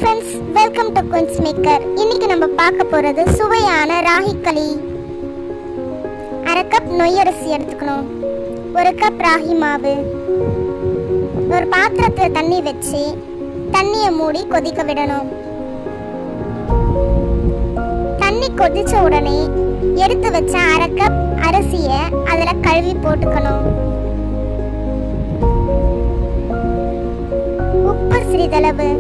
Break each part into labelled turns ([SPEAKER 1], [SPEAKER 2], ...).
[SPEAKER 1] friends welcome to Queens Maker இன்னைக்கு நம்ம பார்க்க போறது சுவையான ராகி களி அரை கப் நொய்யரிசி எடுத்துக்கணும் ஒரு கப் ராகி மாவு ஒரு பாத்திரத்தில் தண்ணி வச்சு தண்ணியை மூடி கொதிக்க விடணும் தண்ணி கொதிச்ச உடனே எடுத்து வச்ச அரை கப் அரிசியை அதில் கழுவி போட்டுக்கணும் உப்பு சிறிதளவு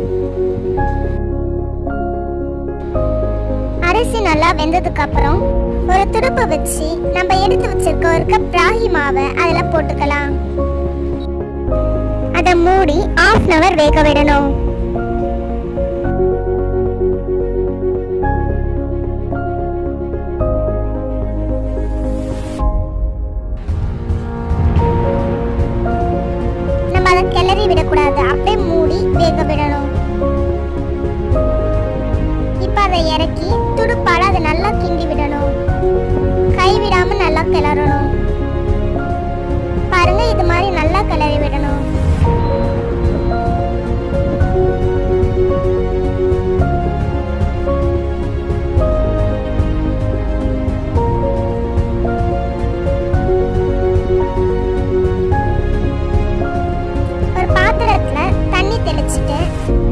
[SPEAKER 1] அரிசி நல்லா வெந்ததுக்கு அப்புறம் ஒரு துடுப்பு வச்சு நம்ம எடுத்து வச்சிருக்க ஒரு கப் ராகி மாவை அதுல போட்டுக்கலாம் அதை மூடி ஆஃப் அன் அவர் வேக விடணும் நம்ம அதை கிளறி விடக்கூடாது அப்படியே மூடி வேக விடணும் இப்போ அதை இறக்கி துடுப்பால அதை நல்லா கிண்டி விடணும் கை விடாம நல்லா கிளறணும் பாருங்க இது மாதிரி நல்லா கிளறி விடணும் ஒரு பாத்திரத்துல தண்ணி தெளிச்சிட்டு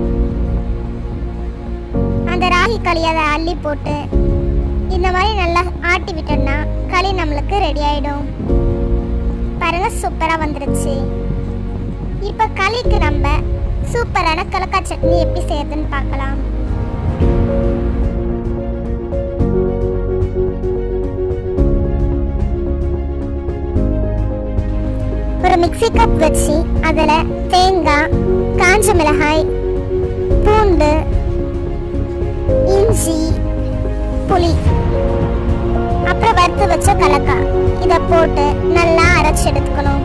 [SPEAKER 1] அந்த ராகி களி அதை அள்ளி போட்டு இந்த மாதிரி நல்லா ஆட்டி விட்டோம்னா களி நம்மளுக்கு ரெடி ஆயிடும் பாருங்க சூப்பரா வந்துருச்சு இப்போ களிக்கு நம்ம சூப்பரான கலக்கா சட்னி எப்படி செய்யறதுன்னு பார்க்கலாம் ஒரு மிக்ஸி கப் வச்சு அதில் தேங்காய் காஞ்ச மிளகாய் பூண்டு இஞ்சி புளி அப்புறம் வறுத்து வச்ச கலக்காய் இதை போட்டு நல்லா அரைச்சு எடுத்துக்கணும்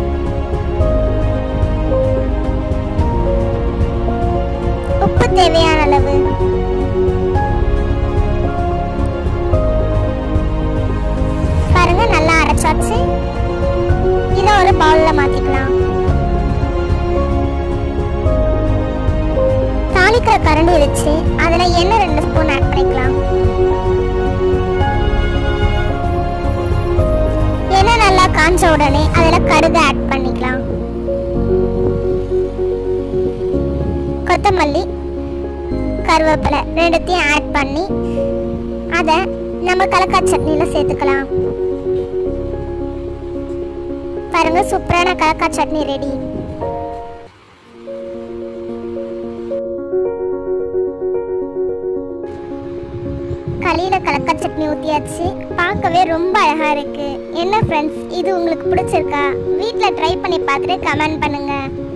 [SPEAKER 1] உப்பு தேவையான அளவு பாருங்க நல்லா அரைச்சாச்சு இதை ஒரு பவுல்ல மாத்திக்கலாம் தாளிக்கிற கரண்டி வச்சு அதுல எண்ணெய் ரெண்டு ஸ்பூன் ஆட் பண்ணிக்கலாம் எண்ணெய் நல்லா காஞ்ச உடனே அதுல கடுகு ஆட் பண்ணிக்கலாம் கொத்தமல்லி கருவேப்பிலை ரெண்டுத்தையும் ஆட் பண்ணி அதை நம்ம கலக்கா சட்னியில் சேர்த்துக்கலாம் பாருங்க சூப்பரான கலக்கா சட்னி ரெடி களியில கலக்கா சட்னி ஊத்தியாச்சு பார்க்கவே ரொம்ப அழகா இருக்கு என்ன ஃப்ரெண்ட்ஸ் இது உங்களுக்கு பிடிச்சிருக்கா வீட்டில் ட்ரை பண்ணி பார்த்துட்டு கமெண்ட் பண்ணுங்க